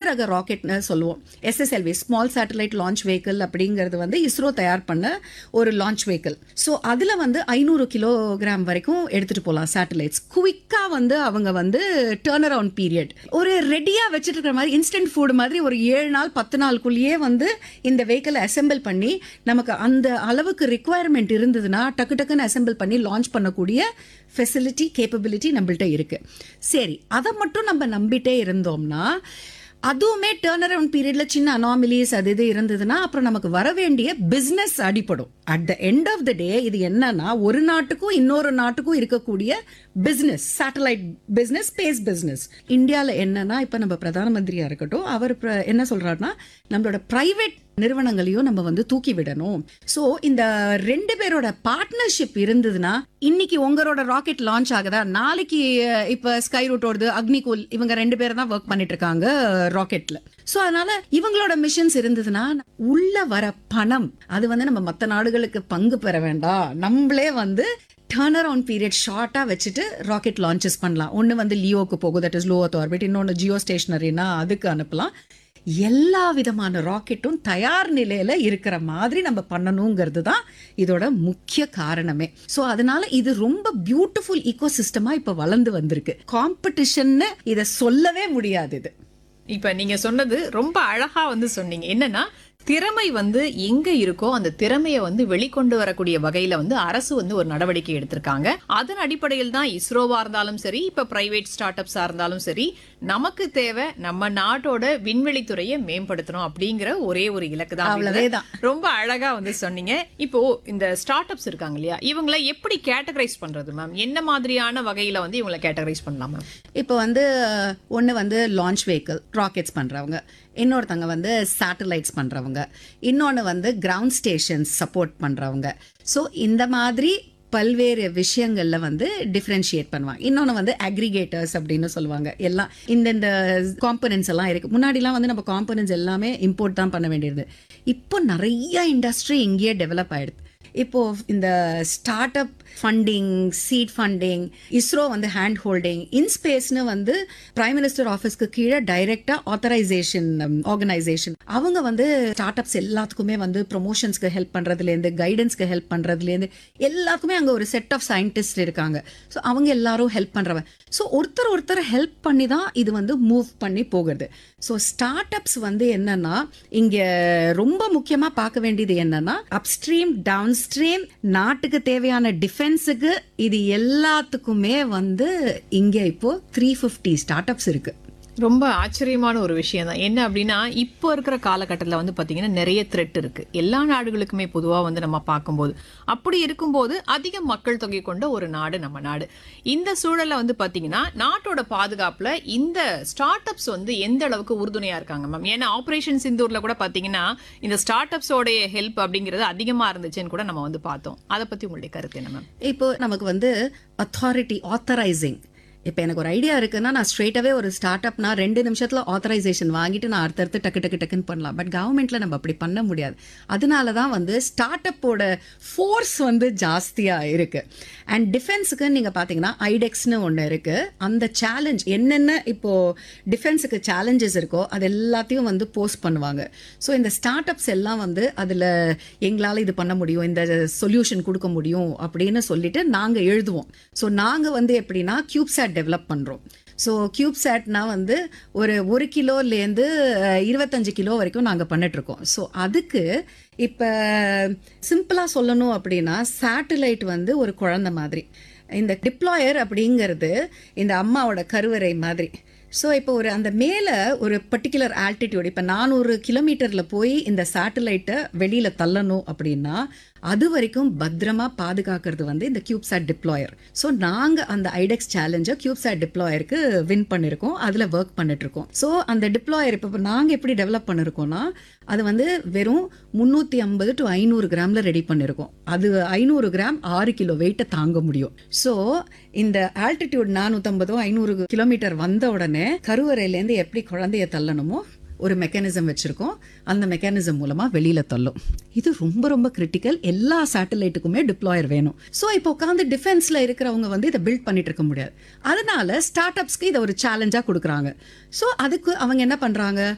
ரக ராக்கெட்னு சொல்லுவோம் SSLV small satellite launch vehicle அப்படிங்கிறது வந்து இஸ்ரோ தயார் பண்ண ஒரு லான்ச் வெஹிக்கிள் ஸோ அதில் வந்து ஐநூறு கிலோகிராம் வரைக்கும் எடுத்துகிட்டு போகலாம் சேட்டலைட்ஸ் குவிக்காக வந்து அவங்க வந்து டேர்ன் அரவுண்ட் பீரியட் ஒரு ரெடியாக வச்சுட்டு இருக்கிற மாதிரி இன்ஸ்டன்ட் ஃபுட் மாதிரி ஒரு ஏழு நாள் பத்து நாளுக்குள்ளேயே வந்து இந்த வெஹிக்கிளை அசெம்பிள் பண்ணி நமக்கு அந்த அளவுக்கு ரிக்குவயர்மெண்ட் இருந்ததுன்னா டக்கு டக்குன்னு அசெம்பிள் பண்ணி லான்ச் பண்ணக்கூடிய ஃபெசிலிட்டி கேப்பபிலிட்டி நம்மள்ட்ட இருக்கு சரி அதை மட்டும் நம்ம நம்பிட்டே இருந்தோம்னா அதுவுமே டேர்ன் அரவுண்ட் பீரியட்ல சின்ன அனாமிலிஸ் அது இது இருந்ததுன்னா அப்புறம் நமக்கு வர வேண்டிய பிஸ்னஸ் அடிப்படும் at the end of the day இது என்னன்னா ஒரு நாட்டுக்கும் இன்னொரு நாட்டுக்கும் இருக்கக்கூடிய business satellite business space business இந்தியாவில் என்னன்னா இப்போ நம்ம பிரதான மந்திரியா இருக்கட்டும் அவர் பிர- என்ன சொல்றாருன்னா நம்மளோட பிரைவேட் நிறுவனங்களையும் நம்ம வந்து தூக்கி விடணும் சோ இந்த ரெண்டு பேரோட பார்ட்னர்ஷிப் இருந்ததுன்னா இன்னைக்கு உங்களோட ராக்கெட் லான்ச் ஆகுதா நாளைக்கு அஹ், இப்ப ஸ்கை ரூட் ஓடுது அக்னிகூல் இவங்க ரெண்டு பேரும் தான் ஒர்க் பண்ணிட்டு இருக்காங்க ராக்கெட்ல சோ அதனால இவங்களோட மிஷன்ஸ் இருந்ததுன்னா உள்ள வர பணம் அது வந்து நம்ம மத்த நாடுகளுக்கு பங்கு பெற வேண்டாம் நம்மளே வந்து டர்ன் அரவுண்ட் பீரியட் ஷார்ட்டாக வச்சுட்டு ராக்கெட் லான்ச்சஸ் பண்ணலாம் ஒன்று வந்து லியோக்கு போகும் that is low earth orbit இன்னொன்று ஜியோ ஸ்டேஷனரினா அதுக்கு அனுப்பலாம் எல்லா விதமான ராக்கெட்டும் தயார் நிலையில இருக்கிற மாதிரி நம்ம பண்ணணுங்கிறது தான் இதோட முக்கிய காரணமே ஸோ அதனால இது ரொம்ப பியூட்டிஃபுல் ஈகோ சிஸ்டமா இப்போ வளர்ந்து வந்திருக்கு காம்படிஷன்னு இதை சொல்லவே முடியாது இது இப்ப நீங்க சொன்னது ரொம்ப அழகா வந்து சொன்னீங்க என்னன்னா திறமை வந்து எங்க இருக்கோ அந்த திறமையை வந்து வெளிக்கொண்டு வரக்கூடிய வகையில வந்து அரசு வந்து ஒரு நடவடிக்கை எடுத்திருக்காங்க அதன் அடிப்படையில் தான் இஸ்ரோவா இருந்தாலும் சரி இப்ப பிரைவேட் ஸ்டார்ட் அப்ஸா இருந்தாலும் சரி நமக்கு தேவை நம்ம நாட்டோட விண்வெளி துறையை மேம்படுத்தணும் அப்படிங்கிற ஒரே ஒரு இலக்கு தான் அவ்வளவேதான். ரொம்ப அழகா வந்து சொன்னீங்க இப்போ இந்த ஸ்டார்ட் அப்ஸ் இருக்காங்க இல்லையா இவங்களை எப்படி கேட்டகரைஸ் பண்றது மேம் என்ன மாதிரியான வகையில வந்து இவங்களை கேட்டகரைஸ் பண்ணலாம் மேம் இப்போ வந்து ஒன்று வந்து லான்ச் வெஹிக்கிள் ராக்கெட்ஸ் பண்ணுறவங்க இன்னொருத்தவங்க வந்து சேட்டலைட்ஸ் பண்ணுறவங்க இன்னொன்று வந்து கிரவுண்ட் ஸ்டேஷன்ஸ் சப்போர்ட் பண்ணுறவங்க ஸோ இந்த மாதிரி பல்வேறு விஷயங்கள்ல வந்து டிஃப்ரென்ஷியேட் பண்ணுவாங்க இன்னொன்று வந்து அக்ரிகேட்டர்ஸ் அப்படின்னு சொல்லுவாங்க எல்லாம் இந்தந்த காம்பனன்ஸ் எல்லாம் இருக்கு முன்னாடிலாம் வந்து நம்ம காம்பனன்ஸ் எல்லாமே இம்போர்ட் தான் பண்ண வேண்டியது இப்போ நிறைய இண்டஸ்ட்ரி இங்கேயே டெவலப் ஆயிடுது இப்போ இந்த startup funding seed funding ISRO வந்து ஹேண்ட் ஹோல்டிங் இன்ஸ்பேஸ்னு வந்து பிரைம் மினிஸ்டர் ஆஃபீஸ்க்கு கீழே டைரக்டா ஆத்தரைசேஷன் ஆர்கனைசேஷன் அவங்க வந்து ஸ்டார்ட் அப்ஸ் எல்லாத்துக்குமே வந்து ப்ரொமோஷன்ஸ்க்கு ஹெல்ப் பண்றதுலேருந்து கைடன்ஸ்க்கு ஹெல்ப் பண்றதுலேருந்து எல்லாத்துக்குமே அங்கே ஒரு செட் ஆஃப் சயின்டிஸ்ட் இருக்காங்க ஸோ அவங்க எல்லாரும் ஹெல்ப் பண்றவங்க ஸோ ஒருத்தர் ஒருத்தர் ஹெல்ப் பண்ணி தான் இது வந்து மூவ் பண்ணி போகிறது ஸோ ஸ்டார்ட் அப்ஸ் வந்து என்னன்னா இங்க ரொம்ப முக்கியமா பார்க்க வேண்டியது என்னன்னா அப்ஸ்ட்ரீம் டவுன் ஸ்ட்ரீம் நாட்டுக்கு தேவையான டிஃபென்ஸுக்கு இது எல்லாத்துக்குமே வந்து இங்க இப்போ த்ரீ ஃபிஃப்டி ஸ்டார்ட் அப்ஸ் இருக்கு ரொம்ப ஆச்சரியமான ஒரு விஷயம் தான் என்ன அப்படின்னா இப்போ இருக்கிற காலகட்டத்தில் வந்து பார்த்தீங்கன்னா நிறைய த்ரெட் இருக்கு எல்லா நாடுகளுக்குமே பொதுவாக வந்து நம்ம பார்க்கும்போது அப்படி இருக்கும்போது அதிக மக்கள் தொகை கொண்ட ஒரு நாடு நம்ம நாடு இந்த சூழல்ல வந்து பார்த்தீங்கன்னா நாட்டோட பாதுகாப்புல இந்த ஸ்டார்ட் அப்ஸ் வந்து எந்த அளவுக்கு உறுதுணையா இருக்காங்க மேம் ஏன்னா ஆபரேஷன் சிந்தூர்ல கூட பார்த்தீங்கன்னா இந்த ஸ்டார்ட் அப்ஸோடைய ஹெல்ப் அப்படிங்கிறது அதிகமா இருந்துச்சுன்னு கூட நம்ம வந்து பார்த்தோம் அதை பத்தி உங்களுடைய கருத்து என்ன மேம் இப்போ நமக்கு வந்து அத்தாரிட்டி ஆத்தரைசிங் இப்போ எனக்கு ஒரு ஐடியா இருக்குன்னா நான் ஸ்ட்ரெயிட்டாவே ஒரு ஸ்டார்ட் அப்னா ரெண்டு நிமிஷத்துல ஆத்தரைசேஷன் வாங்கிட்டு நான் அடுத்தடுத்து டக்கு டக்கு டக்குன்னு பண்ணலாம் பட் கவர்மெண்ட்ல நம்ம அப்படி பண்ண முடியாது அதனால தான் வந்து ஸ்டார்ட் அப்போட ஃபோர்ஸ் வந்து ஜாஸ்தியா இருக்கு அண்ட் டிஃபென்ஸுக்கு நீங்க பாத்தீங்கன்னா ஐடெக்ஸ்னு ஒன்று இருக்கு அந்த சேலஞ்ச் என்னென்ன இப்போ டிஃபென்ஸுக்கு சேலஞ்சஸ் இருக்கோ அது எல்லாத்தையும் வந்து போஸ்ட் பண்ணுவாங்க ஸோ இந்த ஸ்டார்ட் அப்ஸ் எல்லாம் வந்து அதில் எங்களால் இது பண்ண முடியும் இந்த சொல்யூஷன் கொடுக்க முடியும் அப்படின்னு சொல்லிட்டு நாங்கள் எழுதுவோம் ஸோ நாங்கள் வந்து எப்படின்னா கியூப்சாட் டெவலப் பண்ணுறோம் ஸோ கியூப்சாட்னா வந்து ஒரு ஒரு கிலோலேருந்து இருபத்தஞ்சு கிலோ வரைக்கும் நாங்கள் பண்ணிட்டுருக்கோம் ஸோ அதுக்கு இப்போ சிம்பிளாக சொல்லணும் அப்படின்னா சேட்டலைட் வந்து ஒரு குழந்தை மாதிரி இந்த டிப்ளாயர் அப்படிங்கிறது இந்த அம்மாவோட கருவறை மாதிரி ஸோ இப்போ ஒரு அந்த மேலே ஒரு பர்டிகுலர் ஆல்டிடியூட் இப்போ நானூறு கிலோமீட்டரில் போய் இந்த சேட்டலைட்டை வெளியில் தள்ளணும் அப்படின்னா அது வரைக்கும் பத்திரமா பாதுகாக்கிறது வந்து இந்த கியூப்சாட் டிப்ளாயர் ஸோ நாங்கள் அந்த ஐடெக்ஸ் சேலஞ்சை கியூப்சாட் டிப்ளாயருக்கு வின் பண்ணியிருக்கோம் அதில் ஒர்க் பண்ணிட்டு இருக்கோம் ஸோ அந்த டிப்ளாயர் இப்போ நாங்கள் எப்படி டெவலப் பண்ணிருக்கோம்னா அது வந்து வெறும் முந்நூற்றி ஐம்பது டு ஐநூறு கிராமில் ரெடி பண்ணியிருக்கோம் அது ஐநூறு கிராம் ஆறு கிலோ வெயிட்டை தாங்க முடியும் ஸோ இந்த ஆல்டிடியூட் நானூற்றம்பதோ ஐநூறு கிலோமீட்டர் வந்த உடனே கருவறையிலேருந்து எப்படி குழந்தைய தள்ளணுமோ ஒரு மெக்கானிசம் வச்சிருக்கோம் அந்த மெக்கானிசம் மூலமா வெளியில தள்ளும் இது ரொம்ப ரொம்ப கிரிட்டிக்கல் எல்லா சேட்டலைட்டுக்குமே டிப்ளாயர் வேணும் ஸோ இப்போ உட்காந்து டிஃபென்ஸ்ல இருக்கிறவங்க வந்து இதை பில்ட் பண்ணிட்டு இருக்க முடியாது அதனால ஸ்டார்ட் அப்ஸ்க்கு இதை ஒரு சேலஞ்சா கொடுக்குறாங்க ஸோ அதுக்கு அவங்க என்ன பண்றாங்க